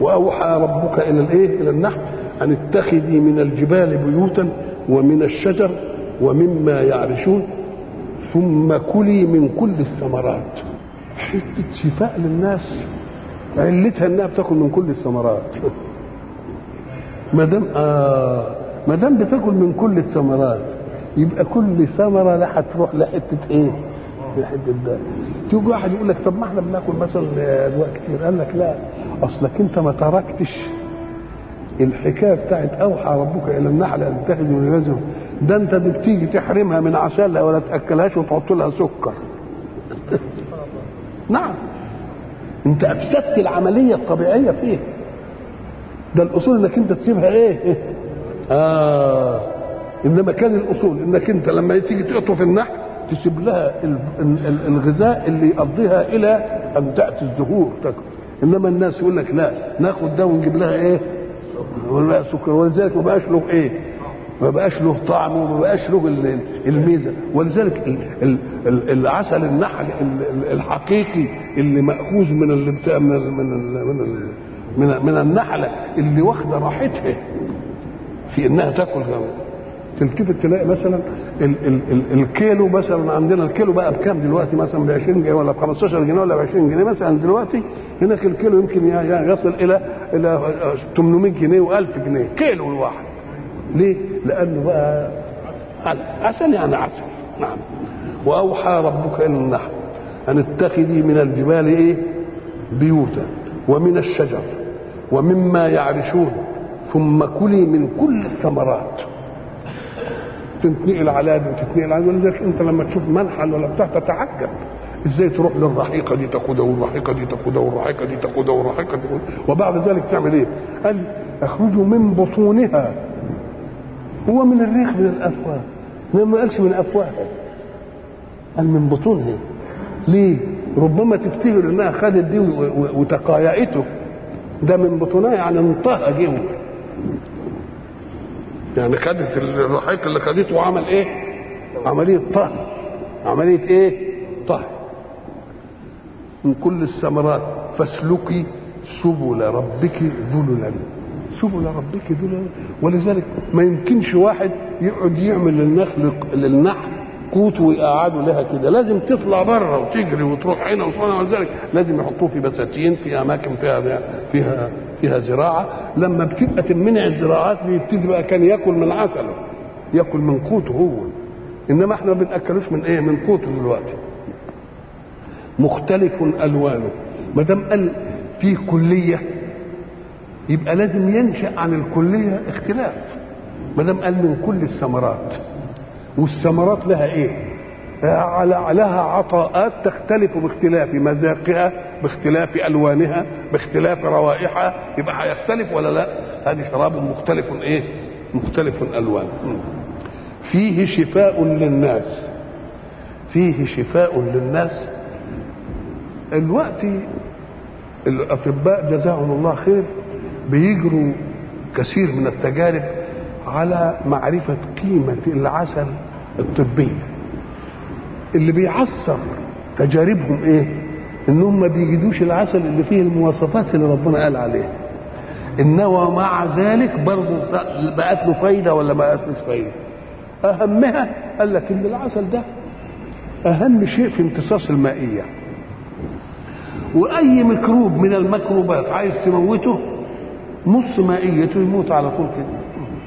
واوحى ربك الى الايه الى النحل ان اتخذي من الجبال بيوتا ومن الشجر ومما يعرشون ثم كلي من كل الثمرات حته شفاء للناس علتها انها بتاكل من كل الثمرات ما دام آه ما دام بتاكل من كل الثمرات يبقى كل ثمره لا هتروح لحته ايه؟ لحته ده تيجي واحد يقول لك طب ما احنا بناكل مثلا ادواء كتير قال لك لا اصلك انت ما تركتش الحكايه بتاعت اوحى ربك الى النحل ان تتخذ من لازم ده انت دي بتيجي تحرمها من عسلها ولا تاكلهاش وتحط لها سكر نعم انت افسدت العمليه الطبيعيه فيه ده الاصول انك انت تسيبها ايه اه انما كان الاصول انك انت لما تيجي تقطف النحل تسيب لها ال- ال- ال- الغذاء اللي يقضيها الى ان تاتي الزهور تاكل انما الناس يقول لك لا ناخد ده ونجيب لها ايه ولا سكر ولذلك ما بقاش له ايه ما بقاش له طعم وما بقاش له ال- ال- الميزه ولذلك ال- ال- ال- العسل النحل ال- ال- الحقيقي اللي ماخوذ من اللي بتاع من ال من ال من ال من, من النحله اللي واخده راحتها في انها تاكل غيره تلتفت تلاقي مثلا ال ال ال الكيلو مثلا عندنا الكيلو بقى بكام دلوقتي مثلا ب 20 جنيه ولا ب 15 جنيه ولا ب 20 جنيه مثلا دلوقتي هناك الكيلو يمكن ي- ي- يصل الى الى 800 جنيه و1000 جنيه كيلو الواحد ليه؟ لانه بقى عسل يعني عسل نعم واوحى ربك الى النحل ان اتخذي من الجبال ايه؟ بيوتا ومن الشجر ومما يعرشون ثم كلي من كل الثمرات تنتقل على دي وتتنقل على دي ولذلك انت لما تشوف منحل ولا بتاع تتعجب ازاي تروح للرحيقه دي تاخدها والرحيقه دي تاخدها والرحيقه دي تاخدها والرحيقه دي تاخدها وبعد ذلك تعمل ايه؟ قال اخرجوا من بطونها هو من الريق من الافواه ما قالش من افواهها قال من بطونها ليه؟ ربما تفتكر انها خدت دي و- و- وتقايعته ده من بطونها يعني انطهى جوه يعني خدت الرحيق اللي خدته وعمل ايه؟ عملية طهي عملية ايه؟ طهي من كل الثمرات فاسلكي سبل ربك ذللا سبل ربك ذللا ولذلك ما يمكنش واحد يقعد يعمل للنخل للنحل قوت ويقعدوا لها كده لازم تطلع بره وتجري وتروح هنا وصنع ولذلك لازم يحطوه في بساتين في اماكن فيها فيها فيها زراعه لما بتبقى تمنع الزراعات بيبتدي بقى كان ياكل من عسله ياكل من قوته هو انما احنا ما بناكلوش من ايه من قوته دلوقتي مختلف الوانه ما دام قال فيه كليه يبقى لازم ينشا عن الكليه اختلاف ما دام قال من كل الثمرات والثمرات لها ايه على لها عطاءات تختلف باختلاف مذاقها باختلاف الوانها باختلاف روائحها يبقى هيختلف ولا لا هذه شراب مختلف ايه مختلف الوان فيه شفاء للناس فيه شفاء للناس الوقت الاطباء جزاهم الله خير بيجروا كثير من التجارب على معرفه قيمه العسل الطبيه اللي بيعصر تجاربهم ايه انهم ما بيجدوش العسل اللي فيه المواصفات اللي ربنا قال عليها انما مع ذلك برضه بقت له فايده ولا ما بقتلوش فايده اهمها قال لك ان العسل ده اهم شيء في امتصاص المائيه واي ميكروب من الميكروبات عايز تموته نص مائيته يموت على طول كده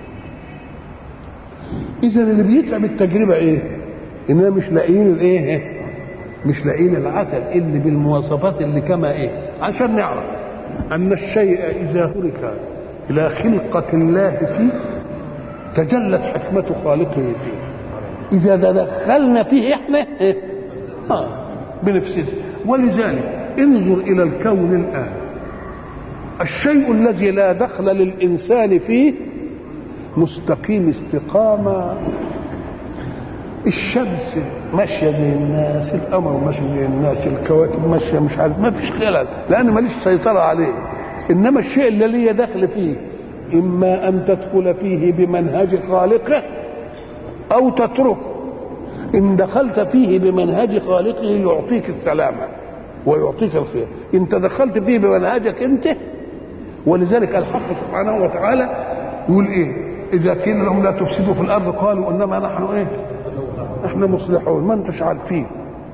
اذا اللي بيتعب التجربه ايه اننا مش لاقيين الايه مش لاقيين العسل اللي بالمواصفات اللي كما ايه عشان نعرف ان الشيء اذا ترك الى خلقه الله فيه تجلت حكمه خالقه فيه اذا تدخلنا فيه احنا إيه؟ اه بنفسده ولذلك انظر الى الكون الان الشيء الذي لا دخل للانسان فيه مستقيم استقامه الشمس ماشيه زي الناس القمر ماشي زي الناس الكواكب ماشيه مش عارف ما فيش خلل لان ماليش سيطره عليه انما الشيء اللي ليه دخل فيه اما ان تدخل فيه بمنهج خالقه او تتركه ان دخلت فيه بمنهج خالقه يعطيك السلامه ويعطيك الخير ان تدخلت فيه بمنهجك انت ولذلك الحق سبحانه وتعالى يقول ايه اذا قيل لهم لا تفسدوا في الارض قالوا انما نحن ايه احنا مصلحون ما انتش عارفين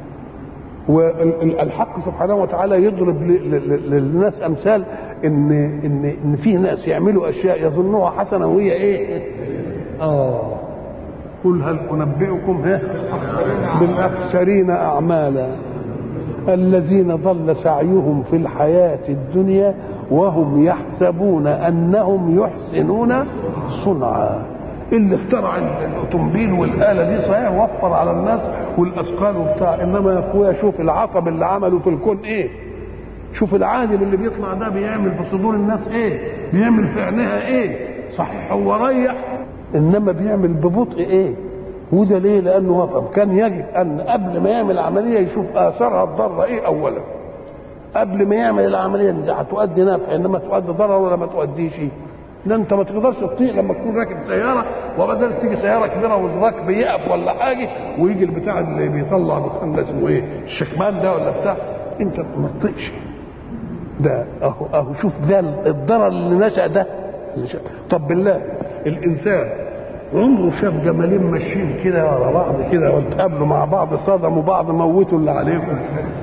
والحق سبحانه وتعالى يضرب للناس امثال ان ان ان في ناس يعملوا اشياء يظنوها حسنه وهي ايه؟ اه قل هل انبئكم ها بالاخسرين اعمالا الذين ضل سعيهم في الحياه الدنيا وهم يحسبون انهم يحسنون صنعا اللي اخترع الاوتومبيل والاله دي صحيح وفر على الناس والاثقال وبتاع انما يا اخويا شوف العقب اللي عمله في الكون ايه شوف العالم اللي بيطلع ده بيعمل في صدور الناس ايه بيعمل في عينيها ايه صحيح هو ريح انما بيعمل ببطء ايه وده ليه لانه وفر كان يجب ان قبل ما يعمل عمليه يشوف اثارها الضاره ايه اولا قبل ما يعمل العمليه دي هتؤدي نفع انما تؤدي ضرر ولا ما تؤديش ده انت ما تقدرش تطيق لما تكون راكب سياره وبدل تيجي سياره كبيره والراكب يقف ولا حاجه ويجي البتاع اللي بيطلع دخان ده اسمه ايه؟ الشكمان ده ولا بتاع انت ما تطيقش ده اهو اهو شوف ده الضرر اللي نشا ده اللي نشأ. طب بالله الانسان عمره شاف جمالين ماشيين كده ورا بعض كده واتقابلوا مع بعض صدموا بعض موتوا اللي عليكم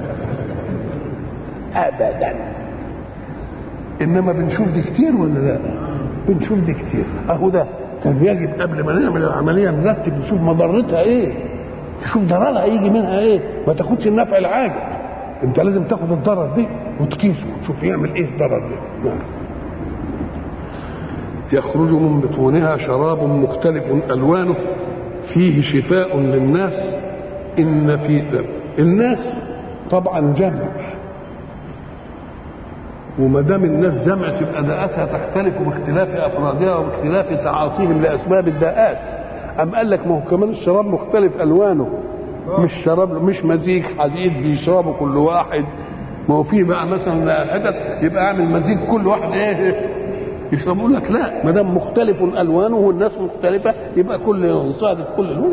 ابدا انما بنشوف دي كتير ولا لا بنشوف دي كتير اهو ده كان يجب قبل ما نعمل العمليه نرتب نشوف مضرتها ايه تشوف ضررها يجي منها ايه ما تاخدش النفع العاجل انت لازم تاخد الضرر دي وتقيسه وتشوف يعمل ايه الضرر ده نعم. يخرج من بطونها شراب مختلف الوانه فيه شفاء للناس ان في الناس طبعا جمع وما دام الناس جمع تبقى داءاتها تختلف باختلاف افرادها وباختلاف تعاطيهم لاسباب الداءات ام قال لك ما هو كمان الشراب مختلف الوانه مش شراب مش مزيج حديد بيشربه كل واحد ما هو في بقى مثلا حتت يبقى اعمل مزيج كل واحد ايه يشربوا لك لا ما دام مختلف الوانه والناس مختلفه يبقى كل يصادف كل لون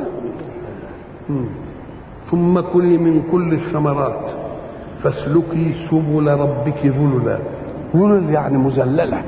ثم كلي من كل الثمرات فاسلكي سبل ربك ذللا ذلل يعني مذلله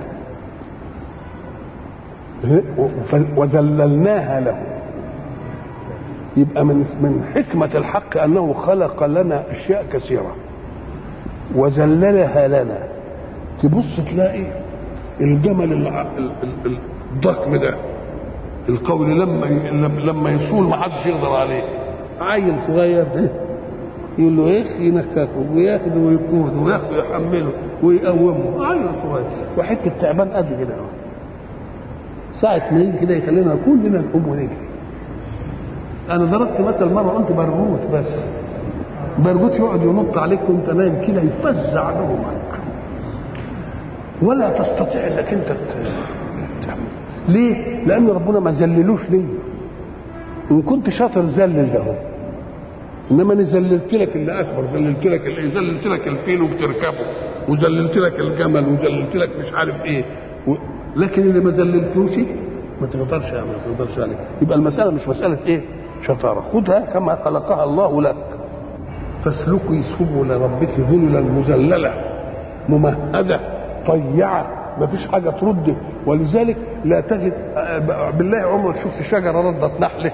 وذللناها له يبقى من من حكمة الحق أنه خلق لنا أشياء كثيرة وذللها لنا تبص تلاقي الجمل الضخم ده القول لما لما يصول ما حدش يقدر عليه عيل صغير ده يقول له ايه ينككه وياخده ويقوده وياخده يحمله ويقومه عيل صغير وحته تعبان قد كده ساعة ما يجي كده يخلينا كلنا نقوم ونجري انا ضربت مثل مره قلت برغوث بس برغوث يقعد ينط عليك وانت نايم كده يفزع نومك ولا تستطيع انك انت تعمل ليه؟ لان ربنا ما ذللوش ليه ان كنت شاطر ذلل ده انما انا ذللت لك اللي اكبر ذللت لك اللي ذللت لك الفيل وبتركبه وذللت لك الجمل وذللت لك مش عارف ايه و... لكن اللي ما ذللتوش ما تقدرش ما تقدرش عليه يبقى المساله مش مساله ايه؟ شطاره خدها كما خلقها الله لك فاسلكي سبل ربك ذللا مذلله ممهده طيعه ما فيش حاجه ترد ولذلك لا تجد بالله عمرك شفت شجره ردت نحله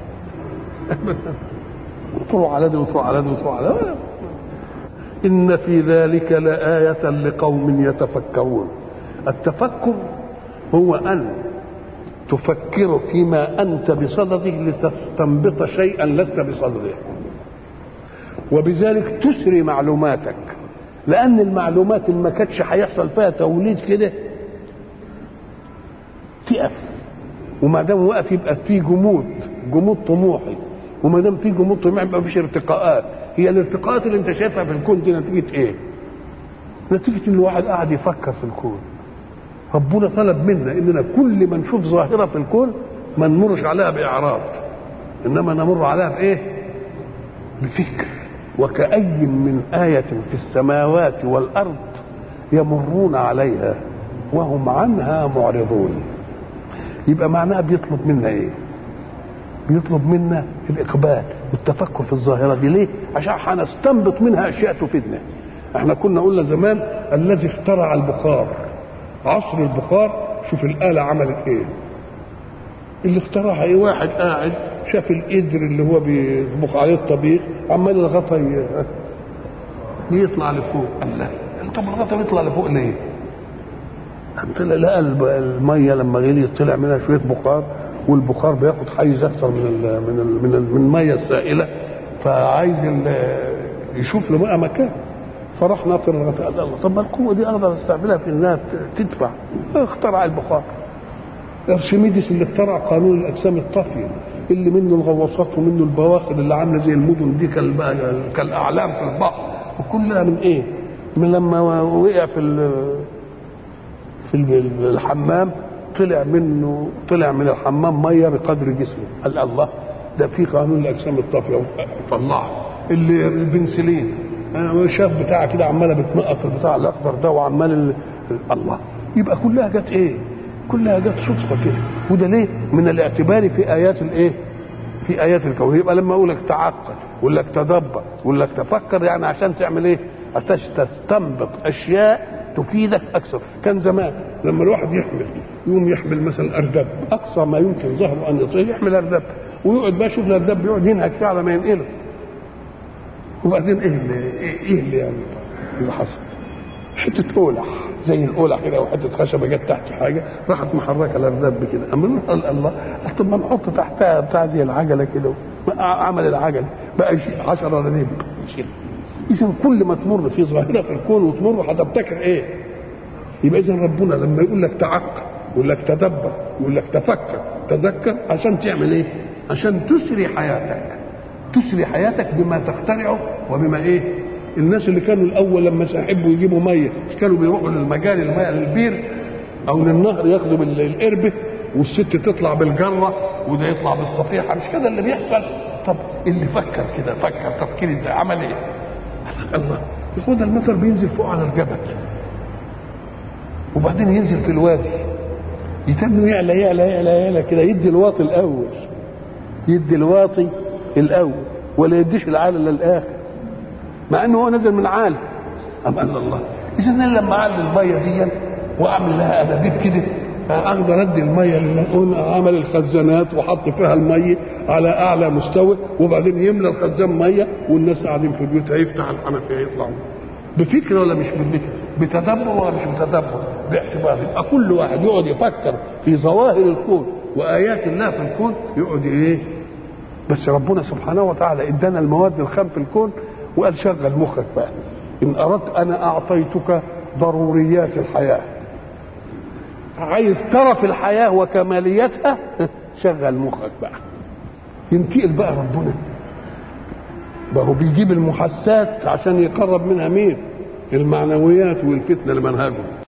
تروح على دي وتروح على دي وتروح على دي إن في ذلك لآية لقوم يتفكرون التفكر هو أن تفكر فيما أنت بصدده لتستنبط شيئا لست بصدده وبذلك تسري معلوماتك لأن المعلومات ما كانتش هيحصل فيها توليد كده تقف وما دام وقف يبقى في جمود جمود طموحي وما دام في جمود طموحي يبقى مفيش ارتقاءات هي الارتقاءات اللي انت شايفها في الكون دي نتيجه ايه؟ نتيجه ان الواحد قاعد يفكر في الكون ربنا طلب منا اننا كل ما نشوف ظاهره في الكون ما نمرش عليها باعراض انما نمر عليها بايه؟ بفكر وكأي من آية في السماوات والأرض يمرون عليها وهم عنها معرضون يبقى معناها بيطلب منا ايه بيطلب منا الاقبال والتفكر في الظاهره دي ليه عشان هنستنبط منها اشياء تفيدنا احنا كنا قلنا زمان الذي اخترع البخار عصر البخار شوف الآلة عملت ايه اللي اخترعها ايه واحد قاعد شاف القدر اللي هو بيطبخ عليه الطبيخ عمال الغطا ي- يطلع لفوق قال لا طب الغطا بيطلع لفوق ليه؟ طلع لقى الب- الميه لما غليت طلع منها شويه بخار والبخار بياخد حيز اكثر من ال من ال من, ال من الميه السائله فعايز ال- يشوف له بقى مكان فراح ناطر الغطاء قال الله طب ما القوه دي اقدر استعملها في انها ت- تدفع اخترع البخار ارشميدس اللي اخترع قانون الاجسام الطافيه اللي منه الغواصات ومنه البواخر اللي عامله زي المدن دي كالب- كالاعلام في البحر وكلها من ايه؟ من لما وقع في ال- في ال- الحمام طلع منه طلع من الحمام ميه بقدر جسمه قال الله ده في قانون الاجسام الطافيه طلعه اللي البنسلين انا شاف بتاع كده عماله بتنقط البتاع الاخضر ده وعمال ال... الله يبقى كلها جت ايه؟ كلها جت صدفه كده وده ليه؟ من الاعتبار في ايات الايه؟ في ايات الكون يبقى لما اقول لك تعقل اقول لك تدبر اقول لك تفكر يعني عشان تعمل ايه؟ عشان تستنبط اشياء تفيدك اكثر كان زمان لما الواحد يحمل يقوم يحمل مثلا اردب اقصى ما يمكن ظهره ان يطير يحمل اردب ويقعد بقى يشوف الاردب بيقعد ينهك فيه على ما ينقله وبعدين ايه اللي ايه, إيه اللي يعني اللي حصل؟ حته اولح زي الاولح كده وحته خشبه جت تحت حاجه راحت محركه الاردب كده اما قال الله قال طب ما نحط تحتها بتاع زي العجله كده عمل العجله بقى يشيل 10 رنيب يشيل اذا كل ما تمر في ظاهره في الكون وتمر هتبتكر ايه؟ يبقى اذا ربنا لما يقول لك تعقل يقول لك تدبر يقول لك تفكر تذكر عشان تعمل ايه؟ عشان تسري حياتك تسري حياتك بما تخترعه وبما ايه؟ الناس اللي كانوا الاول لما يحبوا يجيبوا ميه مش كانوا بيروحوا للمجاري الماء للبير او للنهر ياخدوا بال- القربه والست تطلع بالجره وده يطلع بالصفيحه مش كده اللي بيحصل طب اللي فكر كده فكر تفكير ازاي عمل ايه؟ الله ياخد المطر بينزل فوق على الجبل وبعدين ينزل في الوادي يتم يعلى يعلى يعلى يعلى كده يدي الواطي الاول يدي الواطي الاول ولا يديش العالي للاخر مع انه هو نزل من عالي أم قال الله اذا انا لما اعلي الميه دي واعمل لها انابيب كده اقدر ادي الميه للمؤون عمل الخزانات وحط فيها الميه على اعلى مستوى وبعدين يملى الخزان ميه والناس قاعدين في بيوتها يفتح الحنفيه يطلعوا بفكر ولا مش بفكر بتدبر ولا مش بتدبر باعتبار يبقى كل واحد يقعد يفكر في ظواهر الكون وايات الله في الكون يقعد ايه بس ربنا سبحانه وتعالى ادانا المواد الخام في الكون وقال شغل مخك بقى ان اردت انا اعطيتك ضروريات الحياه عايز ترى في الحياه وكماليتها شغل مخك بقى ينتقل بقى ربنا بقى هو بيجيب المحسات عشان يقرب منها مين المعنويات والفتنه لمنهجه